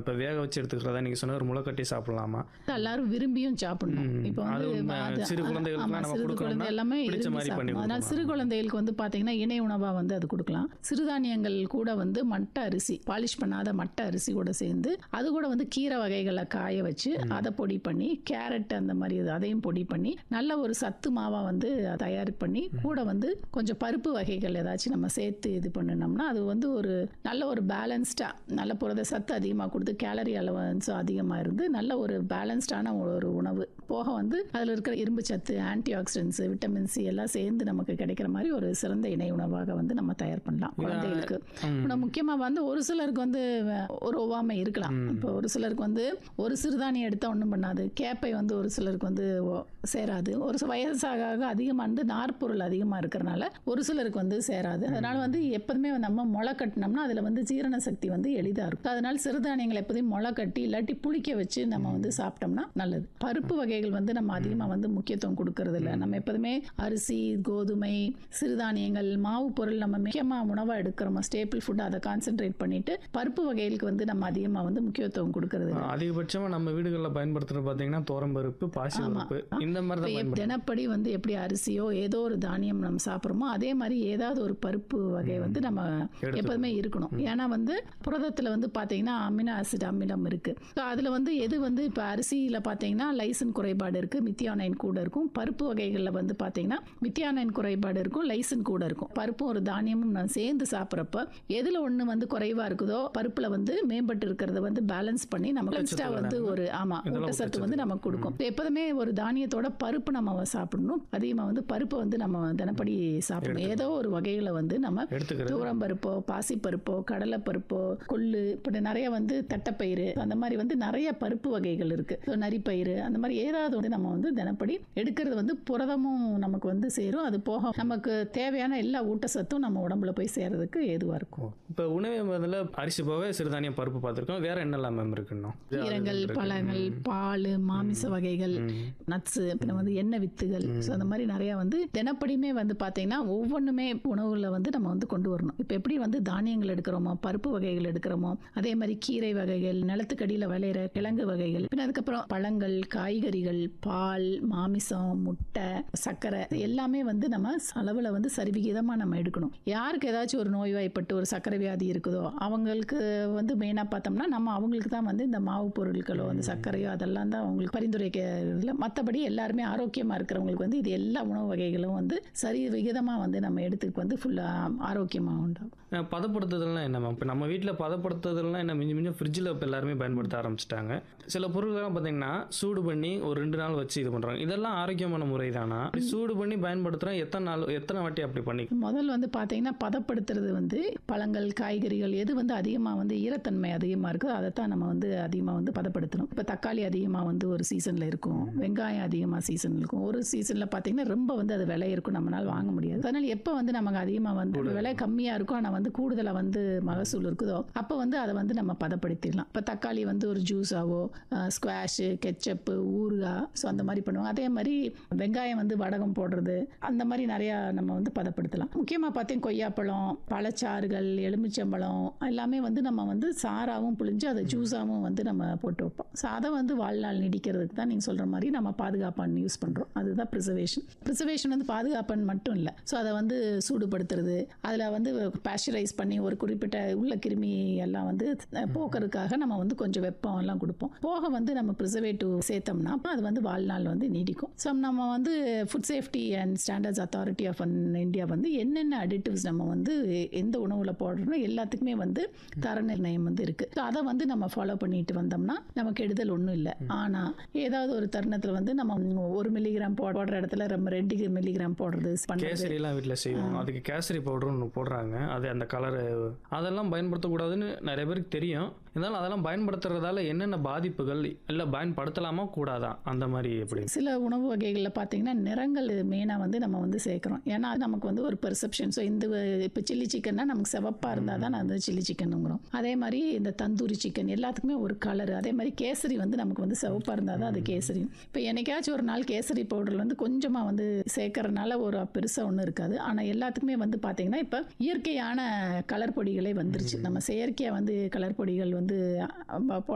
இப்போ வேக வச்சு எடுத்துக்கிறதா நீங்கள் சொன்ன ஒரு முளைக்கட்டி சாப்பிடலாமா எல்லாரும் விரும்பியும் சாப்பிடணும் ம். இப்போ அது வந்து உண்மை. அது- சிறு ஆ, குழந்தைகளுக்குலாம் ஆமா, நம்ம சிறு கொடுக்கணும்னா குழந்தை எல்லாமே பிடிச்ச விரும்பி மாதிரி பண்ணி சாப்பிடணும். அதனால கொடுக்கலாம். சிறு குழந்தைகளுக்கு வந்து பார்த்தீங்கன்னா இணை உணவா வந்து அது கொடுக்கலாம் சிறுதானியங்கள் கூட வந்து மட்டை அரிசி பாலிஷ் பண்ணாத மட்டை அரிசி கூட சேர்ந்து அது கூட வந்து கீரை வகைகளை காய வச்சு அதை பொடி பண்ணி கேரட் அந்த மாதிரி இது அதையும் பொடி பண்ணி நல்ல ஒரு சத்து மாவா வந்து தயார் பண்ணி கூட வந்து கொஞ்சம் பருப்பு வகைகள் ஏதாச்சும் நம்ம சேர்த்து இது பண்ணினோம்னா அது வந்து ஒரு நல்ல ஒரு பேலன்ஸ்டா நல்ல புரத சத்து அதிகமாக கொடுத்து கேலரி அலவன்ஸும் அதிகமாக இருந்து நல்ல ஒரு பேலன்ஸ்டான ஒரு உணவு போக வந்து அதில் இருக்கிற இரும்பு சத்து ஆன்டி ஆக்சிடென்ட்ஸ் விட்டமின் சி எல்லாம் சேர்ந்து நமக்கு கிடைக்கிற மாதிரி ஒரு சிறந்த இணை உணவாக வந்து நம்ம தயார் பண்ணலாம் குழந்தைகளுக்கு ஆனால் முக்கியமாக வந்து ஒரு சிலருக்கு வந்து வ- ஒரு ஒவ்வாமை இருக்கலாம் இப்போ ஒரு சிலருக்கு வந்து ஒரு சிறுதானியம் எடுத்தால் ஒன்றும் பண்ணாது கேப்பை வந்து ஒரு சிலருக்கு வந்து ஒ- சேராது ஒரு சில வயசாக ஆக அதிகமாக வந்து நார்ப்பொருள் அதிகமாக இருக்கிறனால ஒரு சிலருக்கு வந்து சேராது அதனால வந்து எப்போதுமே நம்ம முளை கட்டினோம்னா அதில் வந்து ஜீரண சக்தி வந்து எளிதாக இருக்கும் அதனால சிறுதானியங்களை எப்போதையும் முளை கட்டி இல்லாட்டி புளிக்க வச்சு நம்ம வந்து சாப்பிட்டோம்னா நல்லது பருப்பு வகைகள் வந்து நம்ம அதிகமாக வந்து முக்கியத்துவம் கொடுக்கறது இல்லை நம்ம எப்போதுமே அரிசி கோதுமை சிறுதானியங்கள் மாவு பொருள் நம்ம முக்கியமாக உணவாக எடுக்கிறோமோ ஸ்டேபிள் ஃபுட் அதை கான்சென்ட்ரேட் பண்ணிட்டு பருப்பு வகைகளுக்கு வந்து நம்ம அதிகமாக வந்து முக்கியத்துவம் கொடுக்கறது இல்ல. அதிகபட்சமாக நம்ம வீடுகளில் பயன்படுத்துறது பார்த்தீங்கன்னா தோரம்பருப்பு பாசி பருப்பு இந்த மாதிரி தான் இப்ப எப்- பயன்படுத்தும் தினப்படி வந்து எப்படி அரிசியோ ஏதோ ஒரு தானியம் நம்ம சாப்பிட்றோமோ அதே மாதிரி ஏதாவது ஒரு பருப்பு வகை வந்து நம்ம எப்போதுமே இருக்கணும் ஏன்னா வந்து புரதத்தில் வந்து பார்த்தீங்கன்னா அமினோ ஆசிட் அமிலம் இருக்கு ஸோ அதில் வந்து எது வந்து இப்போ அரிசியில் பார்த்தீங்கன்னா லைசன் குறைபாடு இருக்கு மித்தியானைன் கூட இருக்கும் பருப்பு வகைகளில் வந்து பார்த்தீங்கன்னா மித்தியானைன் குறைபாடு இருக்கும் லைசன் கூட இருக்கும் பருப்பும் ஒரு தானியமும் நான் சேர்ந்து சாப்பிட்றப்ப எதில் ஒன்று வந்து குறைவாக இருக்குதோ பருப்பில் வந்து மேம்பட்டு இருக்கிறத வந்து பேலன்ஸ் பண்ணி நமக்கு எக்ஸ்ட்ரா வந்து ஒரு ஆமாம் இதெல்லாம் ஊட்டச்சத்து வந்து நமக்கு கொடுக்கும் எப்போதுமே ஒரு தானியத்தோட பருப்பு நம்ம சாப்பிடணும் அதிகமாக வந்து பருப்பை வந்து நம்ம தினப்படி சாப்பிடணும் ஏதோ ஒரு வகைகளை வந்து நம்ம எடுத்துக்கிறது தூரம் பருப்போ பாசிப்பருப்போ கடலை பருப்போ கொள்ளு இப்படி நிறைய வந்து தட்டைப்பயிறு அந்த மாதிரி வந்து நிறைய பருப்பு வகைகள் இருக்கு So, நரிப்பயிறு அந்த மாதிரி ஏதாவது வந்து நம்ம வந்து தினப்படி எடுக்கிறது வந்து புரதமும் நமக்கு வந்து சேரும் அது போக நமக்கு தேவையான எல்லா ஊட்டச்சத்தும் நம்ம உடம்புல போய் சேர்றதுக்கு ஏதுவாக இருக்கும் இப்போ உணவு பதில் அரிசி போக சிறுதானியம் பருப்பு பார்த்துருக்கோம் வேற என்னெல்லாம் மேம் இருக்குண்ணா கீரைகள் பழங்கள் பால் மாமிச வகைகள் நட்ஸு அப்புறம் வந்து எண்ணெய் வித்துகள் ஸோ அந்த மாதிரி நிறையா வந்து தினப்படியுமே வந்து பார்த்தீங்கன்னா ஒவ்வொன்றுமே உணவுல வந்து நம்ம வந்து கொண்டு வரணும் இப்போ எப்படி வந்து தானியங்கள் எடுக்கிறோமோ பருப்பு வகைகள் எடுக்கிறோமோ அதே மாதிரி கீரை வகைகள் நிலத்துக்கடியில் விளையிற கிழங்கு வகைகள் பின்ன அதுக்கப்புறம் பழங்கள் காய்கறிகள் பால் மாமிசம் முட்டை சர்க்கரை இது எல்லாமே வந்து நம்ம அளவில் வந்து சரிவிகிதமாக நம்ம எடுக்கணும் யாருக்கு ஏதாச்சும் ஒரு நோய்வாய்ப்பட்டு ஒரு சர்க்கரை வியாதி இருக்குதோ அவங்களுக்கு வந்து மெயினாக பார்த்தோம்னா நம்ம அவங்களுக்கு தான் வந்து இந்த மாவு பொருட்களோ அந்த சர்க்கரையோ அதெல்லாம் தான் அவங்களுக்கு பரிந்துரைக்கிறதுல மற்றபடி எல்லாருமே ஆரோக்கியமாக இருக்கிறவங்களுக்கு வந்து இது எல்லா உணவு வகைகளும் வந்து சரி விகிதமாக வந்து நம்ம எடுத்துக்கு வந்து ஃபுல்லாக ஆரோக்கியமாக உண்டாகும் அஹ் பதப்படுத்துதல்னா என்ன மேம் இப்போ நம்ம வீட்டில் பதப்படுத்துதல்னா என்ன மிஞ்சி மிஞ்சி ஃப்ரிட்ஜில் இப்போ எல்லாருமே பயன்படுத்த ஆரம்பிச்சிட்டாங்க சில பொருட்கள்லாம் பார்த்தீங்கன்னா சூடு பண்ணி ஒரு ரெண்டு நாள் வச்சு இது பண்ணுறாங்க இதெல்லாம் ஆரோக்கியமான முறை தானா சூடு பண்ணி பயன்படுத்துகிறோம் எத்தனை நாள் எத்தனை வாட்டி அப்படி பண்ணி முதல் வந்து பார்த்தீங்கன்னா பதப்படுத்துறது வந்து பழங்கள் காய்கறிகள் எது வந்து அதிகமாக வந்து ஈரத்தன்மை அதிகமாக இருக்கோ அதை தான் நம்ம வந்து அதிகமாக வந்து பதப்படுத்தணும் இப்போ தக்காளி அதிகமாக வந்து ஒரு சீசனில் இருக்கும் வெங்காயம் அதிகமாக சீசன் இருக்கும் ஒரு சீசனில் பார்த்தீங்கன்னா ரொம்ப வந்து அது விலை இருக்கும் நம்மளால் வாங்க முடியாது அதனால் எப்போ வந்து நமக்கு அதிகமாக வந்து விலை கம்மியாக இருக்கும் ஆனால் வந்து கூடுதலாக வந்து மகசூல் இருக்குதோ அப்போ வந்து அதை வந்து நம்ம பதப்படுத்திடலாம் இப்போ தக்காளி வந்து ஒரு ஜூஸாவோ ஸ்குவாஷு கெச்சப்பு ஊறுகாய் ஸோ அந்த மாதிரி பண்ணுவாங்க அதே மாதிரி வெங்காயம் வந்து வடகம் போடுறது அந்த மாதிரி நிறையா நம்ம வந்து பதப்படுத்தலாம் முக்கியமாக பார்த்தீங்கன்னா கொய்யாப்பழம் பழச்சாறுகள் எலுமிச்சம்பழம் எல்லாமே வந்து நம்ம வந்து சாராவும் புழிஞ்சு அதை ஜூஸாவும் வந்து நம்ம போட்டு வைப்போம் ஸோ அதை வந்து வாழ்நாள் நீடிக்கிறதுக்கு தான் நீங்கள் சொல்கிற மாதிரி நம்ம பாதுகாப்பான் யூஸ் பண்ணுறோம் அதுதான் ப்ரிசர்வேஷன் ப்ரிசர்வேஷன் வந்து பாதுகாப்பான் மட்டும் இல்லை ஸோ அதை வந்து சூடுபடுத்துறது அதில் வந்து பேஸ்சரைஸ் பண்ணி ஒரு குறிப்பிட்ட உள்ள கிருமி எல்லாம் வந்து அஹ், போக்குறதுக்காக நம்ம வந்து கொஞ்சம் வெப்பம் எல்லாம் கொடுப்போம் போக வந்து நம்ம ப்ரிசர்வேட்டிவ் சேர்த்தோம்னா அப்ப அது வந்து வாழ்நாள் வந்து நீடிக்கும் ஸோ நம்ம வந்து food safety and standards authority of India வந்து என்னென்ன அடிட்டிவ்ஸ் நம்ம வந்து எந்த உணவில் போடுறோம் எல்லாத்துக்குமே வந்து தர நிர்ணயம் வந்து இருக்கு ஸோ அதை வந்து நம்ம ஃபாலோ பண்ணிட்டு வந்தோம்னா நமக்கு கெடுதல் ஒன்றும் இல்லை ஆனால் ஏதாவது ஒரு தருணத்தில் வந்து நம்ம ஒரு மில்லிகிராம் போடுற இடத்துல நம்ம ரெண்டு மில்லிகிராம் போடுறது பண்றது கேசரிலாம் வீட்டில் செய்வோம் அதுக்கு கேசரி பவுடர் ஒன்று போடுறாங்க அது அந்த கலரு அதெல்லாம் பயன்படுத்தக்கூடாதுன்னு நிறைய பேருக்கு தெரியும் இருந்தாலும் அதெல்லாம் பயன்படுத்துறதால என்னென்ன பாதிப்புகள் இல்லை பயன்படுத்தலாமா கூடாதா அந்த மாதிரி எப்படி சில உணவு வகைகளில் பார்த்தீங்கன்னா நிறங்கள் மெயினாக வந்து நம்ம வந்து சேர்க்குறோம் ஏன்னா அது நமக்கு வந்து ஒரு பெர்செப்ஷன் ஸோ இந்த இப்போ சில்லி சிக்கன்னா நமக்கு சிவப்பாக இருந்தால் தான் அது சில்லி சிக்கனுங்கிறோம் அதே மாதிரி இந்த தந்தூரி சிக்கன் எல்லாத்துக்குமே ஒரு கலர் அதே மாதிரி கேசரி வந்து நமக்கு வந்து சிவப்பாக இருந்தால் தான் அது கேசரி இப்போ என்னைக்காச்சும் ஒரு நாள் கேசரி பவுடர் வந்து கொஞ்சமாக வந்து சேர்க்கறனால ஒரு பெருசாக ஒன்றும் இருக்காது ஆனால் எல்லாத்துக்குமே வந்து பார்த்தீங்கன்னா இப்போ இயற்கையான கலர் பொடிகளே வந்துருச்சு நம்ம செயற்கையாக வந்து கலர் பொடிகள் வந்து அஹ், போட